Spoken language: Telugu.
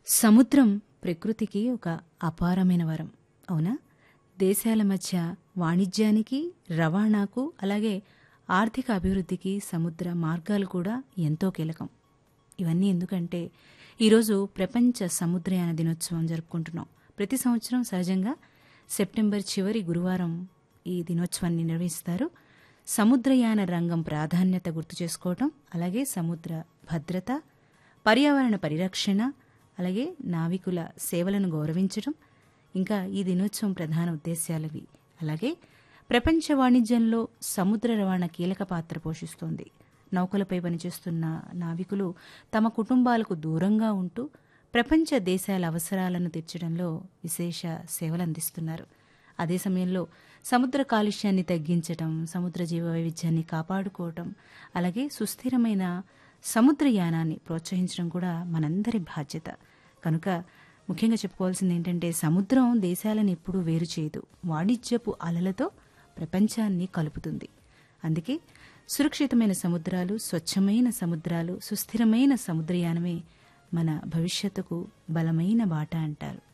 సముద్రం ప్రకృతికి ఒక అపారమైన వరం అవునా దేశాల మధ్య వాణిజ్యానికి రవాణాకు అలాగే ఆర్థిక అభివృద్ధికి సముద్ర మార్గాలు కూడా ఎంతో కీలకం ఇవన్నీ ఎందుకంటే ఈరోజు ప్రపంచ సముద్రయాన దినోత్సవం జరుపుకుంటున్నాం ప్రతి సంవత్సరం సహజంగా సెప్టెంబర్ చివరి గురువారం ఈ దినోత్సవాన్ని నిర్వహిస్తారు సముద్రయాన రంగం ప్రాధాన్యత గుర్తు చేసుకోవటం అలాగే సముద్ర భద్రత పర్యావరణ పరిరక్షణ అలాగే నావికుల సేవలను గౌరవించడం ఇంకా ఈ దినోత్సవం ప్రధాన ఉద్దేశాలవి అలాగే ప్రపంచ వాణిజ్యంలో సముద్ర రవాణా కీలక పాత్ర పోషిస్తోంది నౌకలపై పనిచేస్తున్న నావికులు తమ కుటుంబాలకు దూరంగా ఉంటూ ప్రపంచ దేశాల అవసరాలను తీర్చడంలో విశేష సేవలందిస్తున్నారు అదే సమయంలో సముద్ర కాలుష్యాన్ని తగ్గించటం సముద్ర జీవ వైవిధ్యాన్ని కాపాడుకోవటం అలాగే సుస్థిరమైన సముద్రయానాన్ని ప్రోత్సహించడం కూడా మనందరి బాధ్యత కనుక ముఖ్యంగా చెప్పుకోవాల్సింది ఏంటంటే సముద్రం దేశాలను ఎప్పుడూ వేరు చేయదు వాణిజ్యపు అలలతో ప్రపంచాన్ని కలుపుతుంది అందుకే సురక్షితమైన సముద్రాలు స్వచ్ఛమైన సముద్రాలు సుస్థిరమైన సముద్రయానమే మన భవిష్యత్తుకు బలమైన బాట అంటారు